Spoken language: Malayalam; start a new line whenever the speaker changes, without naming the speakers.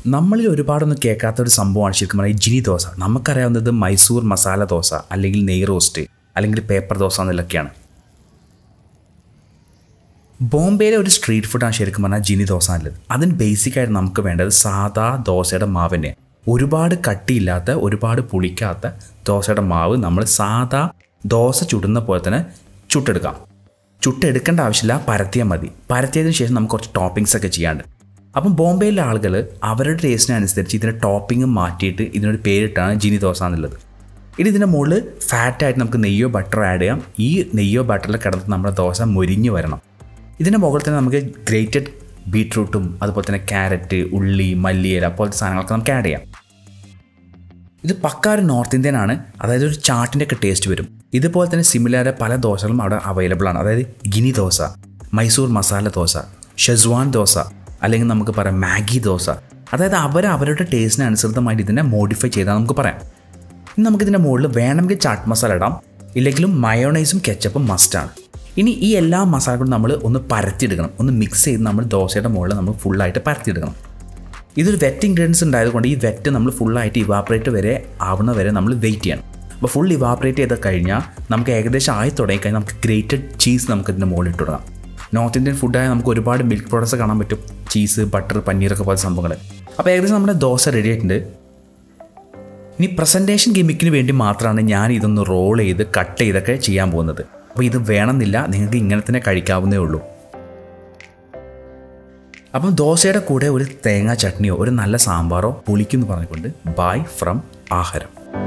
നമ്മളിൽ ഒരുപാടൊന്നും കേൾക്കാത്ത ഒരു സംഭവമാണ് ശരിക്കും പറഞ്ഞാൽ ഈ ജിനി ദോശ നമുക്കറിയാവുന്നത് മൈസൂർ മസാല ദോശ അല്ലെങ്കിൽ നെയ് റോസ്റ്റ് അല്ലെങ്കിൽ പേപ്പർ ദോശ എന്നുള്ളതൊക്കെയാണ് ബോംബെയിലെ ഒരു സ്ട്രീറ്റ് ഫുഡാണ് ശരിക്കും പറഞ്ഞാൽ ജിനി ദോശ എന്നുള്ളത് അതിന് ബേസിക്കായിട്ട് നമുക്ക് വേണ്ടത് സാധാ ദോശയുടെ മാവിനെ ഒരുപാട് കട്ടിയില്ലാത്ത ഒരുപാട് പുളിക്കാത്ത ദോശയുടെ മാവ് നമ്മൾ സാധാ ദോശ ചുടുന്ന പോലെ തന്നെ ചുട്ടെടുക്കാം ചുട്ടെടുക്കേണ്ട ആവശ്യമില്ല പരത്തിയാൽ മതി പരത്തിയതിന് ശേഷം നമുക്ക് കുറച്ച് ടോപ്പിങ്സ് ഒക്കെ ചെയ്യാണ്ട് അപ്പം ബോംബെയിലെ ആളുകൾ അവരുടെ ടേസ്റ്റിനനുസരിച്ച് ഇതിൻ്റെ ടോപ്പിംഗ് മാറ്റിയിട്ട് ഇതിനൊരു പേരിട്ടാണ് ജിനി ദോശ എന്നുള്ളത് ഇനി ഇതിൻ്റെ മുകളിൽ ഫാറ്റായിട്ട് നമുക്ക് നെയ്യോ ബട്ടറോ ആഡ് ചെയ്യാം ഈ നെയ്യോ ബട്ടറിൽ കിടന്ന് നമ്മുടെ ദോശ മൊരിഞ്ഞ് വരണം ഇതിൻ്റെ മുകളിൽ തന്നെ നമുക്ക് ഗ്രേറ്റഡ് ബീട്രൂട്ടും അതുപോലെ തന്നെ ക്യാരറ്റ് ഉള്ളി മല്ലിയില പോലത്തെ സാധനങ്ങളൊക്കെ നമുക്ക് ആഡ് ചെയ്യാം ഇത് പക്ക ഒരു നോർത്ത് ഇന്ത്യൻ ആണ് അതായത് ഒരു ചാട്ടിൻ്റെ ഒക്കെ ടേസ്റ്റ് വരും ഇതുപോലെ തന്നെ സിമിലർ പല ദോശകളും അവിടെ അവൈലബിൾ ആണ് അതായത് ഗിനി ദോശ മൈസൂർ മസാല ദോശ ഷെസ്വാൻ ദോശ അല്ലെങ്കിൽ നമുക്ക് പറയാം മാഗി ദോശ അതായത് അവർ അവരുടെ ടേസ്റ്റിന് അനുസൃതമായിട്ട് ഇതിനെ മോഡിഫൈ ചെയ്താൽ നമുക്ക് പറയാം ഇനി നമുക്കിതിൻ്റെ മുകളിൽ വേണമെങ്കിൽ ചാട്ട് മസാല ഇടാം ഇല്ലെങ്കിലും മയോണൈസും കെച്ചപ്പും മസ്റ്റാണ് ഇനി ഈ എല്ലാ മസാലകളും നമ്മൾ ഒന്ന് പരത്തിയെടുക്കണം ഒന്ന് മിക്സ് ചെയ്ത് നമ്മൾ ദോശയുടെ മുകളിൽ നമ്മൾ ഫുള്ളായിട്ട് പരത്തിയെടുക്കണം ഇതൊരു വെറ്റ് ഇൻഗ്രീഡിയൻസ് ഉണ്ടായതുകൊണ്ട് ഈ വെറ്റ് നമ്മൾ ഫുള്ളായിട്ട് ഇവാപ്പറേറ്റ് വരെ ആവുന്ന വരെ നമ്മൾ വെയിറ്റ് ചെയ്യണം അപ്പോൾ ഫുൾ ഇവാപ്പറേറ്റ് ചെയ്ത് കഴിഞ്ഞാൽ നമുക്ക് ഏകദേശം ആയി തുടങ്ങി കഴിഞ്ഞാൽ നമുക്ക് ഗ്രേറ്റഡ് ചീസ് നമുക്ക് ഇതിൻ്റെ മുകളിൽ ഇട്ട് തുടങ്ങാം നോർത്ത് ഇന്ത്യൻ ഫുഡായ നമുക്ക് ഒരുപാട് മിൽക്ക് പ്രോഡക്ട്സ് കാണാൻ പറ്റും ചീസ് ബട്ടർ പനീറൊക്കെ പോലത്തെ സംഭവങ്ങൾ അപ്പോൾ ഏകദേശം നമ്മുടെ ദോശ റെഡി ആയിട്ടുണ്ട് ഇനി പ്രസൻറ്റേഷൻ ഗിമിക്കിന് വേണ്ടി മാത്രമാണ് ഞാൻ ഇതൊന്ന് റോൾ ചെയ്ത് കട്ട് ചെയ്തൊക്കെ ചെയ്യാൻ പോകുന്നത് അപ്പോൾ ഇത് വേണമെന്നില്ല നിങ്ങൾക്ക് ഇങ്ങനെ തന്നെ കഴിക്കാവുന്നേ ഉള്ളൂ അപ്പം ദോശയുടെ കൂടെ ഒരു തേങ്ങാ ചട്നിയോ ഒരു നല്ല സാമ്പാറോ പുളിക്കെന്ന് പറഞ്ഞുകൊണ്ട് ബൈ ഫ്രം ആഹാരം